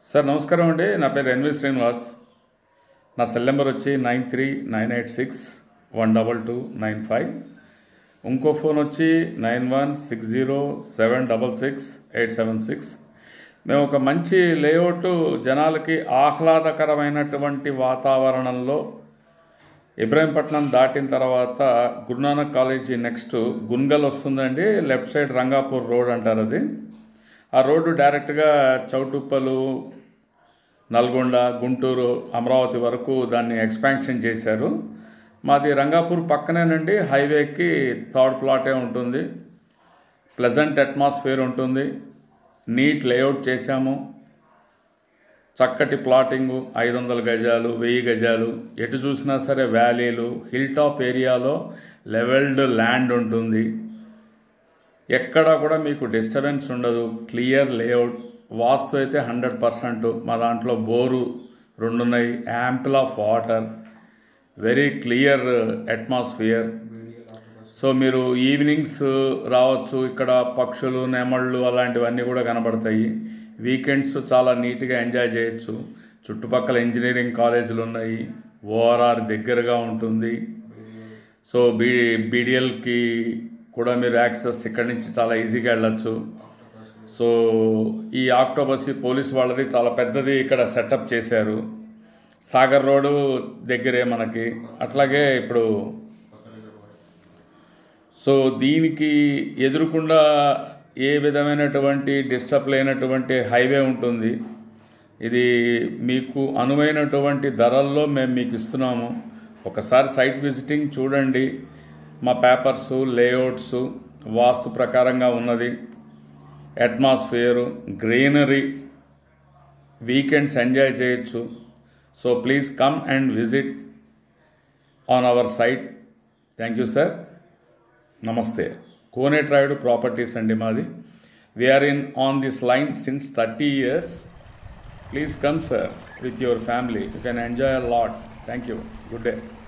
sir నమస్కారం అండి నా పేరు ఎన్వి శ్రీనివాస్ నా సెల్ నెంబర్ వచ్చి nine three nine eight six one double two nine five ఇంకో ఫోన్ వచ్చి nine one six zero seven double six eight seven six మేము ఒక మంచి లేఅవుట్ జనాలకి ఆహ్లాదకరమైనటువంటి వాతావరణంలో ఇబ్రాహీంపట్నం దాటిన తర్వాత గురునానక్ కాలేజీ నెక్స్ట్ గున్గల్ వస్తుందండి లెఫ్ట్ సైడ్ రంగాపూర్ రోడ్ అంటారు అది ఆ రోడ్డు డైరెక్ట్గా చౌటుప్పలు నల్గొండ గుంటూరు అమరావతి వరకు దాన్ని ఎక్స్పాన్షన్ చేశారు మాది రంగాపూర్ పక్కనేనండి హైవేకి థర్డ్ ప్లాటే ఉంటుంది ప్లెజెంట్ అట్మాస్ఫియర్ ఉంటుంది నీట్ లేఅవుట్ చేశాము చక్కటి ప్లాటింగు ఐదు వందల గజాలు వెయ్యి గజాలు ఎటు చూసినా సరే వ్యాలీలు హిల్ టాప్ ఏరియాలో లెవెల్డ్ ల్యాండ్ ఉంటుంది ఎక్కడా కూడా మీకు డిస్టర్బెన్స్ ఉండదు క్లియర్ లేఅవుట్ వాస్తు అయితే హండ్రెడ్ పర్సెంట్ మా దాంట్లో బోరు రెండు ఉన్నాయి ample of water very clear atmosphere so మీరు ఈవినింగ్స్ రావచ్చు ఇక్కడ పక్షులు నెమళ్ళు అలాంటివన్నీ కూడా కనబడతాయి వీకెండ్స్ చాలా నీట్గా ఎంజాయ్ చేయొచ్చు చుట్టుపక్కల ఇంజనీరింగ్ కాలేజీలు ఉన్నాయి ఓఆర్ఆర్ దగ్గరగా ఉంటుంది సో బీ బీడిఎల్కి కూడా మీరు యాక్సెస్ ఇక్కడి నుంచి చాలా ఈజీగా వెళ్ళచ్చు సో ఈ ఆక్టోబర్స్ పోలీస్ వాళ్ళది చాలా పెద్దది ఇక్కడ సెటప్ చేశారు సాగర్ రోడ్డు దగ్గరే మనకి అట్లాగే ఇప్పుడు సో దీనికి ఎదురుకుండా ఏ విధమైనటువంటి డిస్టర్బ్ లేనటువంటి హైవే ఉంటుంది ఇది మీకు అనువైనటువంటి ధరల్లో మేము మీకు ఇస్తున్నాము ఒకసారి సైట్ విజిటింగ్ చూడండి మా పేపర్సు లేఅవుట్స్ వాస్తు ప్రకారంగా ఉన్నది అట్మాస్ఫియరు గ్రీనరీ వీకెండ్స్ ఎంజాయ్ చేయొచ్చు so please come and visit on our site thank you sir namaste Konetrayudu properties అండి మాది we're in on this line since thirty years please come sir with your family you can enjoy a lot thank you good day